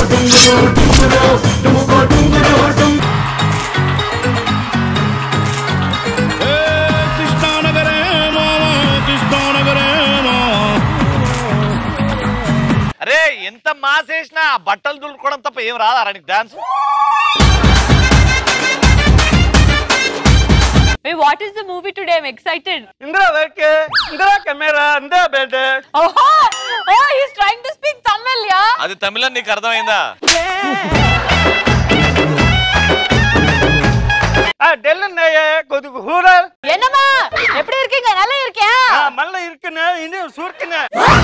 కృష్ణానగరే మామ కృష్ణానగరే మామ అరే ఎంత మాసేసినా ఆ బట్టలు దులుకోవడం తప్ప ఏం రాదా నీకు dance Hey, what is the movie today? I'm excited. Indira okay Indira camera Indira bed Oh, oh, he's trying to speak Tamil, yeah? అది తమిళం నీకు అర్థమైందా ஆ டெல்லுன்னாயே கொதுகு ஹூரல் என்னம்மா எப்படி இருக்கீங்க நல்லா இருக்கியா ஆ மல்ல இருக்குன்னு இன்னும் சுருக்குன்னு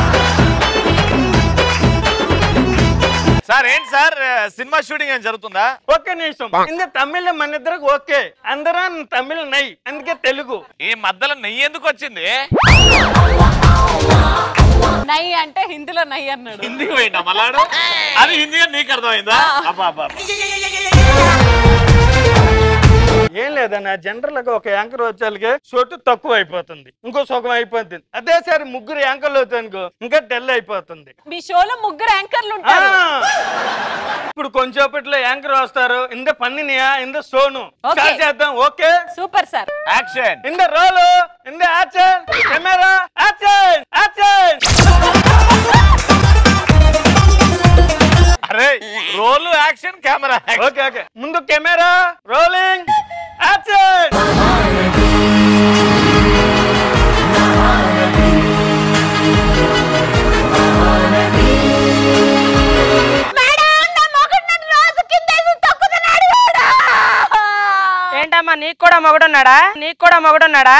సార్ ఏంటి సార్ సినిమా షూటింగ్ ఏం జరుగుతుందా ఒక్క నిమిషం ఇంద తమిళ మన ఇద్దరికి ఓకే అందరం తమిళ నై అందుకే తెలుగు ఈ మధ్యలో నెయ్యి ఎందుకు వచ్చింది నై అంటే హిందీలో నై అన్నాడు హిందీకి పోయిందా మళ్ళాడు అది హిందీ అని నీకు అర్థమైందా అబ్బా అబ్బా ఏం లేదన్న జనరల్ గా ఒక యాంకర్ వచ్చేళ్ళకి చోటు తక్కువ అయిపోతుంది ఇంకో సుఖం అయిపోతుంది అదే సరే ముగ్గురు యాంకర్లు అవుతానుకో ఇంకా డెల్ అయిపోతుంది మీ షోలో ముగ్గురు యాంకర్లు ఆ! ఉంటారు ఇప్పుడు కొంచెంసేపట్లో యాంకర్ వస్తారు ఇంద పన్నినియా ఇంద సోను Okay. స్టార్ట్ చేద్దాం ఓకే సూపర్ సార్ యాక్షన్ ఇంద రోలు ఇంద యాక్షన్ కెమెరా యాక్షన్ యాక్షన్ అరే roll action camera okay okay ముందు కెమెరా రోలింగ్ యాక్షన్ ఏంటమ్మా నీకు కూడా మొగుడున్నాడా నీకు కూడా మొగుడున్నాడా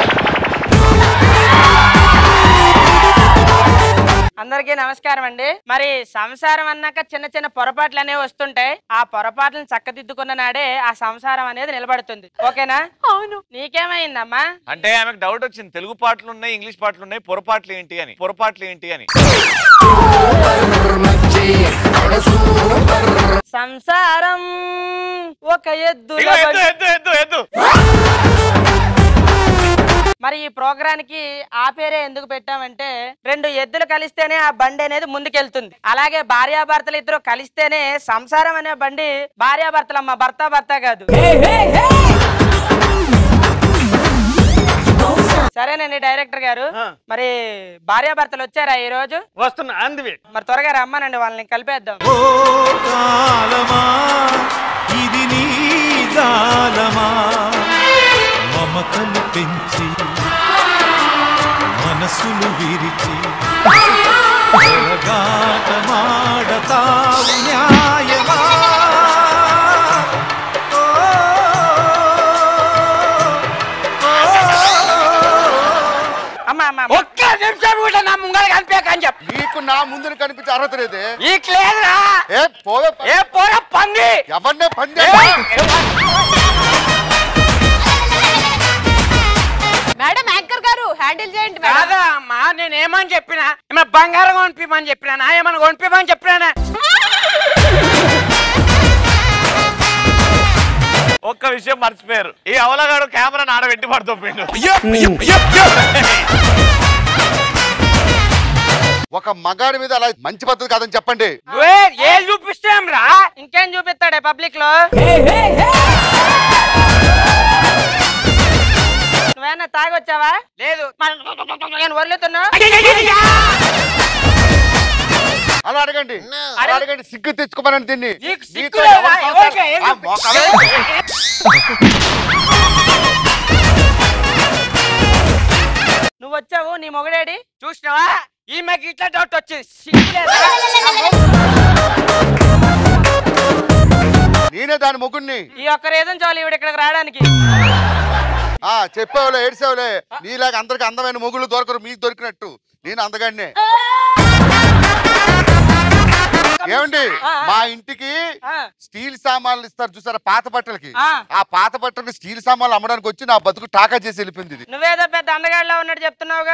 అందరికీ నమస్కారం అండి మరి సంసారం అన్నాక చిన్న చిన్న పొరపాట్లు అనేవి వస్తుంటాయి ఆ పొరపాట్లను చక్కదిద్దుకున్న నాడే ఆ సంసారం అనేది నిలబడుతుంది ఓకేనా అవును నీకేమైందమ్మా అంటే ఆమెకు డౌట్ వచ్చింది తెలుగు పాటలు ఉన్నాయి ఇంగ్లీష్ పాటలు ఉన్నాయి పొరపాట్లు ఏంటి అని పొరపాట్లు ఏంటి అని సంసారం ఒక ఎద్దుల ఇగో ఎద్దు బండి. ఎద్దు ఎద్దు ఎద్దు మరి ఈ ప్రోగ్రానికి ఆ పేరే ఎందుకు పెట్టామంటే రెండు ఎద్దులు కలిస్తేనే ఆ బండి అనేది ముందుకెళ్తుంది అలాగే భార్యాభర్తలు ఇద్దరు కలిస్తేనే సంసారం అనే బండి భార్యాభర్తలమ్మ భర్త భర్త కాదు సరేనండి డైరెక్టర్ గారు ఆ. మరి భార్యాభర్తలు వచ్చారా ఈ రోజు వస్తున్నా అందివి మరి త్వరగా రమ్మనండి వాళ్ళని కలిపేద్దాం ఓ కాలమా ఇది నీ జాలమా మమతలు పెంచి మనసులు విరిచి మాడతావు న్యాయమా ఓ, అమ్మా అమ్మా ఒక్క నిమిషం కూడా నా ముంగల కనిపించకని చెప్పు నీకు నా ముందు కనిపించే అర్హత లేదే నీకు లేదురా ఏ పోవే ఏ పోరా పంది ఎవరినే పని మేడం యాంకర్ గారు హ్యాండిల్ చేయండి మేడం కాదా అమ్మా నేను ఏమని చెప్పినా ఏమైనా బంగారం కొనిపిమని చెప్పినా ఏమైనా కొనిపిమని చెప్పినా ఒక్క విషయం మర్చిపోయారు ఈ అవలగాడు కెమెరా నాడ పెట్టి పడుతోపోయిండు ఒక మగాడి మీద అలా మంచి పద్ధతి కాదని చెప్పండి ఏ చూపిస్తాం రా ఇంకేం చూపిస్తాడే పబ్లిక్ లో నువ్వేనా తాగొచ్చావా లేదు నేను వదులుతున్నా అలా అడగండి అలా అడగండి సిగ్గు తెచ్చుకోమని తిన్ని నీకు సిగ్గు నీతో లేదా? ఎవరు ఎవరికి? ఏం ఆ, మోకాలే. నువ్వు వచ్చావు నీ మొగడేడి చూసినావా ఈమెకి ఇట్లా డౌట్ వచ్చింది సిగ్గు లేదా? నేనే దాని మొగుణ్ణి ఈ ఒక్క రీజన్ చాలు ఈవిడ ఇక్కడికి రావడానికి ఆ చెప్పావులే ఏడ్చావులే నీలాగా అందరికి అందమైన మొగుళ్ళు దొరకరు మీకు దొరికినట్టు నేను అందగాడినే ఏమండి ఆ, ఆ. మా ఇంటికి ఆ. స్టీల్ సామాన్లు ఇస్తారు చూసారా పాత బట్టలకి ఆ. ఆ పాత బట్టలకి స్టీల్ సామాన్లు అమ్మడానికి వచ్చి నా బతుకు టాకా చేసి వెళ్ళిపోయింది ఇది నువ్వేదో పెద్ద అందగాడిలా ఉన్నట్టు చెప్తున్నావుగా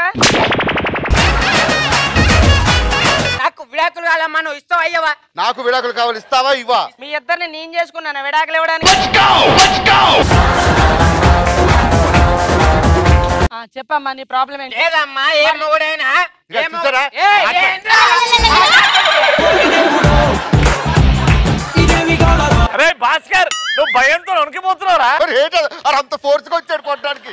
నాకు విడాకులు కాలమ్మా నువ్వు ఇస్తావు అయ్యవా నాకు విడాకులు కావాలి ఇస్తావా ఇవ్వా మీ ఇద్దరిని నేను చేసుకున్నాను విడాకులు ఇవ్వడానికి ఆ, చెప్పమ్మా నీ ప్రాబ్లం ఏంటి లేదమ్మా ఏ మొగుడైనా ఇక చూసారా? భయంతో వణికిపోతున్నారా మరి ఏంటి అది? అది అంత ఫోర్స్ గా వచ్చాడు కొట్టడానికి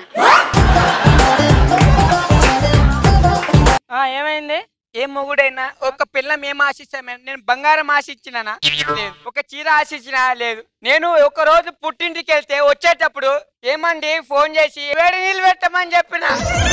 ఆ, ఏమైంది ఏ మొగుడైనా ఒక పిల్లం ఏం ఆశిస్తామే నేను బంగారం ఆశించినానా లేదు ఒక చీర ఆశించినా లేదు నేను ఒక రోజు పుట్టింటికి వెళ్తే వచ్చేటప్పుడు ఏమండి ఫోన్ చేసి వేడి నీళ్ళు పెట్టమని చెప్పిన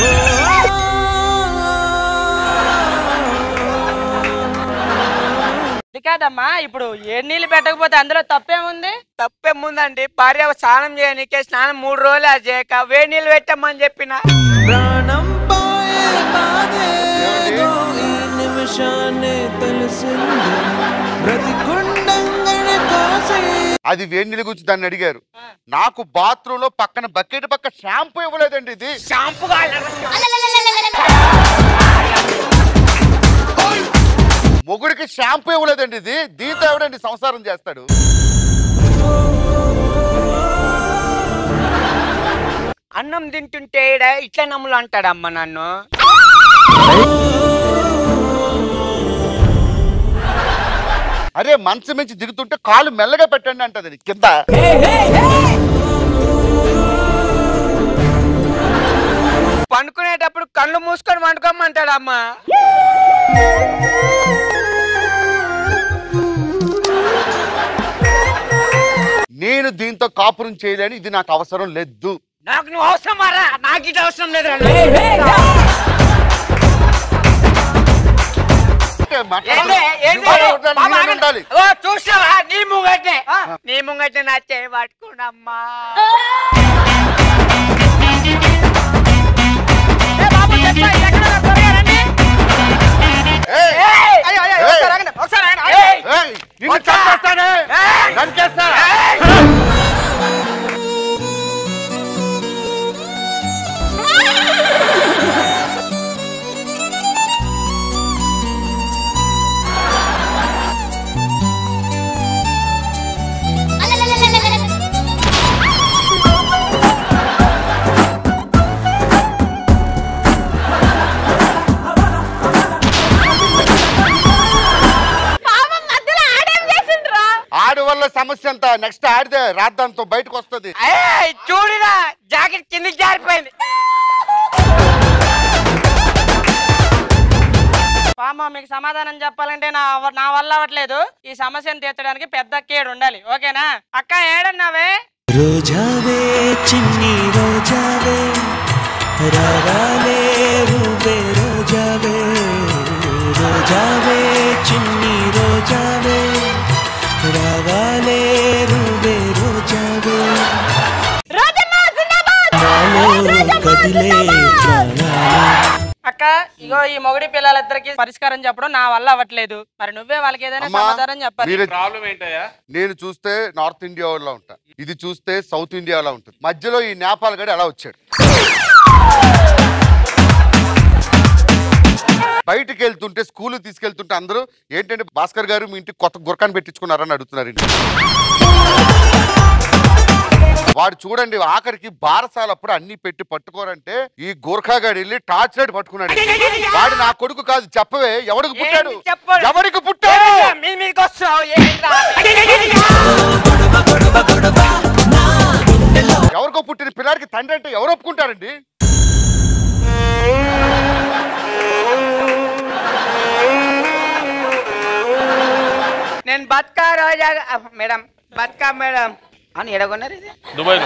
అది కాదమ్మా ఇప్పుడు ఏ నీళ్ళు పెట్టకపోతే అందులో తప్పేముంది తప్పేముందండి భార్య స్నానం చేయనీకే స్నానం మూడు రోజులు అది చేయక వేడి నీళ్ళు పెట్టమని చెప్పిన ప్రాణం పోయే బాధేదో ఈ నిమిషాన్ని తెలిసింది బ్రతికుండంగనే కోసే అది వేడి నీళ్ళ గురించి దాన్ని అడిగారు నాకు బాత్రూమ్ లో పక్కన బకెట్ పక్క షాంపూ ఇవ్వలేదండి ఇది షాంపూ మొగుడికి షాంపూ ఇవ్వలేదండి ఇది దీంతో ఎవడండి సంసారం చేస్తాడు అన్నం తింటుంటే ఈడ ఇట్లా నమ్ములు అంటాడమ్మ నన్ను అరే మంచం మించి దిగుతుంటే కాలు మెల్లగా పెట్టండి అంటది కింద పండుకునేటప్పుడు కళ్ళు మూసుకొని పండుకోమంటాడమ్మ నేను దీంతో కాపురం చేయలేని ఇది నాకు అవసరం లేదు నాకు నువ్వు అవసరం మారా నాకు ఇది అవసరం లేదు అంటే మాట్లాడుతూ- ఏంది? ఏంది? నువ్వు ఉండాలి, బాబా, నేను ఆగండి. ఉండాలి. ఓ, చూసావా నీ ముంగట్నే నీ ముంగట్నే నా చేయి పట్టుకున్నమ్మా ఏ బాబు, చెప్పా, ఎక్కడ ఉన్నా? త్వరగా రండి. ఏయ్! ఏయ్! అయ్యో, అయ్యో, ఏయ్! ఒకసారి ఆగండి, ఒకసారి ఆగండి, ఆగండి. ఏయ్! నిన్ను వచ్చా? చంపేస్తానే! ఏయ్! నరికేస్తా! పాపం మధ్యలో ఆడేం చేసిండ్రా ఆడి వల్ల సమస్య అంతా నెక్స్ట్ ఆడితే రాద్దాంతో బయటకు వస్తుంది ఏయ్, చూడిరా జాకెట్ కిందకి జారిపోయింది పామ మీకు సమాధానం చెప్పాలంటే నా అవ- నా వల్ల అవ్వట్లేదు ఈ సమస్యను తీర్చడానికి పెద్ద కేడు ఉండాలి ఓకేనా అక్క ఏడన్నావే రోజావే చిన్ని రోజావే రాగాలే రువే రోజావే రోజావే చిన్ని రోజావే రాగాలే రువే రోజావే రోజమ్మ జిందాబాద్ నాలో కదిలే ప్రాణాలే అక్క ఇగో ఈ మొగుడి పిల్లలిద్దరికి పరిష్కారం చెప్పడం నా వల్ల అవ్వట్లేదు మరి నువ్వే వాళ్ళకి ఏదైనా అమ్మా, సమాధానం చెప్పాలి మీరు ప్రాబ్లం ఏంటయ్యా నేను చూస్తే నార్త్ ఇండియా వాళ్ళ ఉంటా ఇది చూస్తే సౌత్ ఇండియాలో ఉంటుంది మధ్యలో ఈ నేపాల్ గడి అలా వచ్చాడు బయటికి వెళ్తుంటే స్కూల్ తీసుకెళ్తుంటే అందరూ ఏంటంటే భాస్కర్ గారు మీ ఇంటికి కొత్త గురకాన్ని పెట్టించుకున్నారని అడుగుతున్నారు ఇంటి వాడు చూడండి ఆఖరికి బారసాలప్పుడు అన్ని పెట్టి పట్టుకోరంటే ఈ గోర్ఖాగాడు వెళ్ళి టార్చ్ లైట్ పట్టుకున్నాడు వాడు నా కొడుకు కాదు చెప్పవే ఎవడికి పుట్టాడు ఏంటి చెప్పడు? ఎవడికి పుట్టాడు ఏంట్రా, మీ మీదకి వస్తున్నావు ఏంట్రా? ఎవరికో పుట్టిన పిల్లాడికి తండ్రి అంటే ఎవరు ఒప్పుకుంటారండి నేను బతుకా రోజా ఆ, మేడం బతుకా మేడం అని ఎడగొన్నారు ఇది దుబాయ్ లో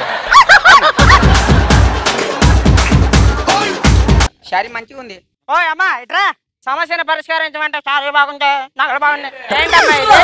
శారీ మంచిగా ఉంది ఓ అమ్మా ఇట్రా సమస్యను పరిష్కరించమంటే చాలా బాగుంది నాకు బాగుంది ఏంటమ్మా ఇది?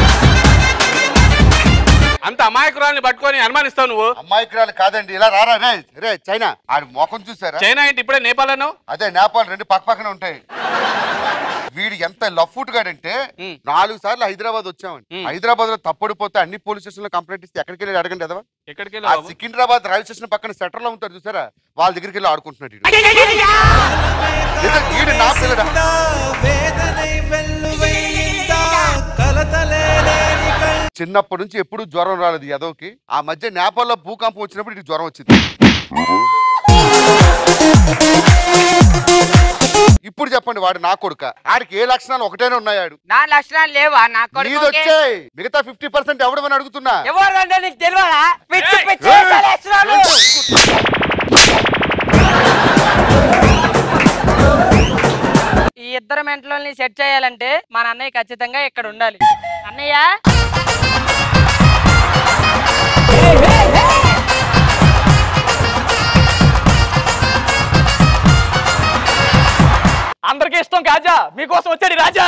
అంత అమాయకురాల్ని పట్టుకొని అనుమానిస్తావు నువ్వు అమ్మాయికురాలు కాదండి ఇలా రారా రే రే చైనా ఆడి ముఖం చూసారా చైనా ఏంటి ఇప్పుడే నేపాల్ అన్నావు అదే నేపాల్ రెండు పక్క పక్కన ఉంటాయి వీడు ఎంత లఫ్ట్ గాడంటే నాలుగు సార్లు హైదరాబాద్ వచ్చామండి హైదరాబాద్ లో తప్పడిపోతే అన్ని పోలీస్ స్టేషన్ లో కంప్లైంట్ ఇస్తే ఎక్కడికి వెళ్ళి అడగండి ఎదవా ఎక్కడికి ఆ వెళ్ళావు బాబు? సికింద్రాబాద్ రైల్వే స్టేషన్ పక్కన సెటర్ లో ఉంటారు చూసారా వాళ్ళ దగ్గరికి వెళ్ళి ఆడుకుంటున్నాడు ఈడు. నిజం, ఈడు నా పిల్లడా వేదనై వెల్లువైందా కలతలే లేని కళ్ళ చిన్నప్పటి నుంచి ఎప్పుడు జ్వరం రాలేదు యదవ్కి ఆ మధ్య నేపాల్లో భూకంపం వచ్చినప్పుడు ఇది జ్వరం వచ్చింది ఇప్పుడు చెప్పండి వాడు నా కొడుక ఆడికి ఏ లక్షణాలు ఒకటేనే ఉన్నాయాడు నా లక్షణాలు లేవా నా నీది కొడుకు వచ్చాయి మిగతా ఫిఫ్టీ పర్సెంట్ ఎవడమని అడుగుతున్నా ఎవరంటే నీకు తెలియదా పిచ్చి పిచ్చి ఏయ్! వేషాలు వేస్తున్నాడు. ఈ ఇద్దరు మెంటలోని సెట్ చేయాలంటే మన అన్నయ్య ఖచ్చితంగా ఇక్కడ ఉండాలి అన్నయ్య అందరికీ ఇష్టం కాజా మీకోసం వచ్చాడు ఈ రాజా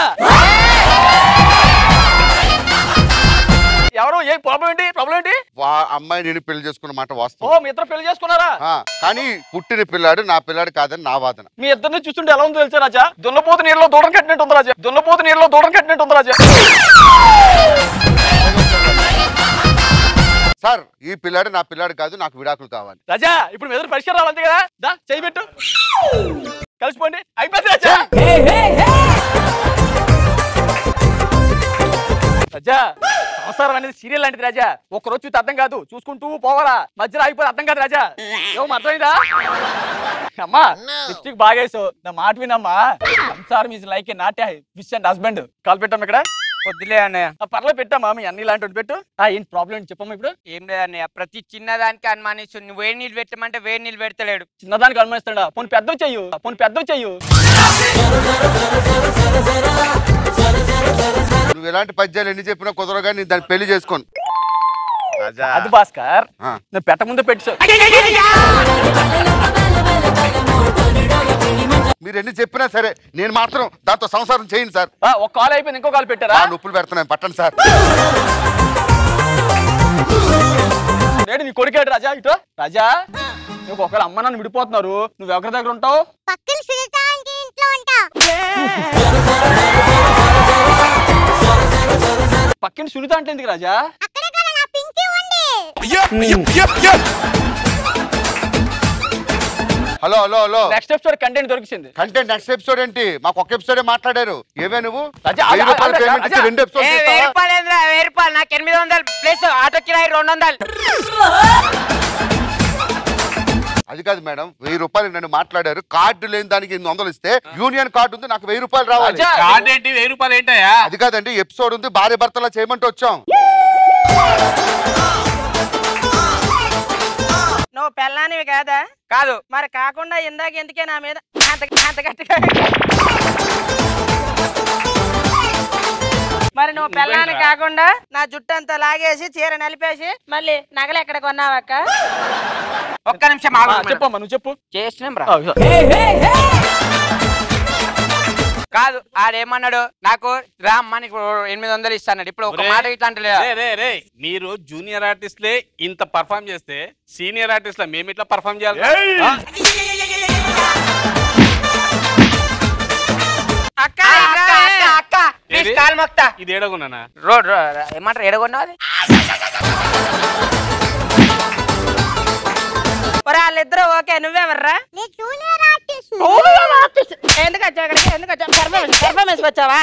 ఎవరు ఏ ప్రాబ్లం ఏంటి ప్రాబ్లం ఏంటి వా అమ్మాయి నేను పెళ్లి చేసుకున్న మాట ఓ వాస్తవం మీ ఇద్దరు పెళ్లి చేసుకున్నారా ఆ, కానీ పుట్టిన పిల్లాడు నా పిల్లాడు కాదని నా వాదన మీ ఇద్దరిని చూస్తుంటే ఎలా ఉందో తెలుసా రాజా దున్నపోతు నీళ్ళలో దూడం కట్టినట్టు ఉంది రాజా దున్నపోతు నీళ్ళలో దూడం కట్టినట్టు ఉంది రాజా సార్ ఈ పిల్లాడు నా పిల్లాడు కాదు నాకు విడాకులు కావాలి రాజా ఇప్పుడు మీ ఎదురు పరిష్కారం రావాలి అంతే కదా దా చేయి పెట్టు కలిసిపోండి అయిపోయింది రాజా రాజా సంసారం అనేది సీరియల్ లాంటిది రాజా ఒక రోజు చూస్తే అర్థం కాదు చూసుకుంటూ పోవాలా మధ్యలో అయిపోతే అర్థం కాదు రాజా ఏమో అర్థమైందా అమ్మా లిప్స్టిక్ బాగేసావు నా మాట వినమ్మా సంసారం is like a knot wish and husband call పెట్టాం ఇక్కడ వద్దులే అన్నయ్య ఆ, పర్లేదు పెట్టామా మీ అన్ని ఇలాంటి వాటి పెట్టు ఆ, ఏంటి ప్రాబ్లం ఏంటి చెప్పమ్మా ఇప్పుడు ఏం లేదన్నయ్య ప్రతి చిన్నదానికి అనుమానిస్తు నువ్వు వేడి నీళ్ళు పెట్టమంటే వేడి నీళ్ళు పెడతలేడు చిన్నదానికి అనుమానిస్తాడా పోనీ పెద్ద చెయ్యు పోనీ పెద్ద చెయ్యు నువ్వు ఎలాంటి పద్యాలు ఎన్ని చెప్పినా కుదరగా నేను దాన్ని పెళ్లి చేసుకోను రాజా అది భాస్కర్ ఆ. నువ్వు పెట్ట ముందే పెట్టు మీరు ఎన్ని చెప్పినా సరే నేను మాత్రం దాంతో సంసారం చేయను సార్ ఆ, ఒక కాల్ అయిపోయింది ఇంకో కాల్ పెట్టారా ఆ నొప్పులు పెడుతున్నాను పట్టండి సార్ నేడు నీ కొడుకేడు రాజా ఇటు రాజా నువ్వు ఒకవేళ అమ్మ నన్ను విడిపోతున్నారు నువ్వు ఎవరి దగ్గర ఉంటావు పక్కన సునీత ఆంటీ ఇంట్లో ఉంటా పక్కన సునీత అంటే ఎందుకు రాజా అక్కడే కదా నా పింకీ ఉంది hello hello hello next episode content దొరికింది కంటెంట్ నెక్స్ట్ ఎపిసోడ్ ఏంటి మాకు ఒక ఎపిసోడే మాట్లాడారు ఏమే నువ్వు రాజా, వెయ్యి ఆగు, రూపాయలు ఆగు, పేమెంట్ ఇచ్చి రాజా. రెండు ఏ ఎపిసోడ్ వెయ్యి రూపాయలు ఏంద్రా వెయ్యి రూపాయలు నాకు ఎనిమిది వందలు ప్లస్ ఆటో కిరాయి రెండు వందలు అది కాదు మేడం వెయ్యి రూపాయలు నన్ను మాట్లాడారు కార్డు లేని దానికి ఎనిమిది వందలు ఇస్తే యూనియన్ కార్డు ఉంది నాకు వెయ్యి రూపాయలు రావాలి రాజా, కార్డ్ ఏంటి వెయ్యి రూపాయలు ఏంటయ్యా అది కాదండి ఎపిసోడ్ ఉంది భార్య భర్తలా చేయమంటే వచ్చాం నువ్వు పెళ్ళానివి కాదా కాదు మరి కాకుండా ఇందాక ఎందుకే నా మీద అంత అంత గట్టిగా మరి నువ్వు పెళ్ళాని కాకుండా నా జుట్టు అంతా లాగేసి చీర నలిపేసి మళ్ళీ నగలు ఎక్కడ కొన్నావక్క ఒక్క నిమిషం ఆ, ఆగు మేడం. చెప్పమ్మా నువ్వు చెప్పు చేసినాం రా ఆ, కాదు ఆడేమన్నాడు నాకు రా అమ్మ నీకు ఎనిమిది వందలు ఇస్తాడు ఇప్పుడు ఒక ఒరే. మాట ఇట్లా అంటలేదా రే రే రే మీరు జూనియర్ ఆర్టిస్ట్లే ఇంత పర్ఫామ్ చేస్తే సీనియర్ ఆర్టిస్ట్ల మేము ఇట్లా పర్ఫామ్ చేయాలి ఆ? అక్క అక్క అక్క అక్క ప్లీజ్ ఏది? కాల్ మొక్తా ఇది ఏడగున్నానా రోడ్ ఏమంటారు ఎడగొన్నావు అది ఒరే వాళ్ళిద్దరూ ఓకే నువ్వెవర్రా నేను జూనియర్ ఆర్టిస్ట్ ఎందుకు వచ్చావు ఇక్కడికి ఎందుకు వచ్చావు పర్ఫార్మెన్స్ పర్ఫార్మెన్స్ వచ్చావా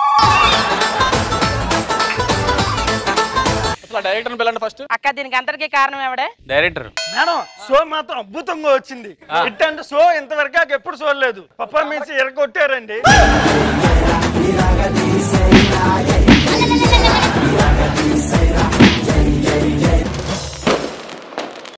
అసలు డైరెక్టర్ పిల్లండి ఫస్ట్ అక్క దీనికి అందరికీ కారణం ఎవడే డైరెక్టర్ మేడం షో మాత్రం అద్భుతంగా వచ్చింది ఇట్లాంటి షో ఇంతవరకు నాకు ఎప్పుడు చూడలేదు పర్ఫార్మెన్స్ ఎరగొట్టారండి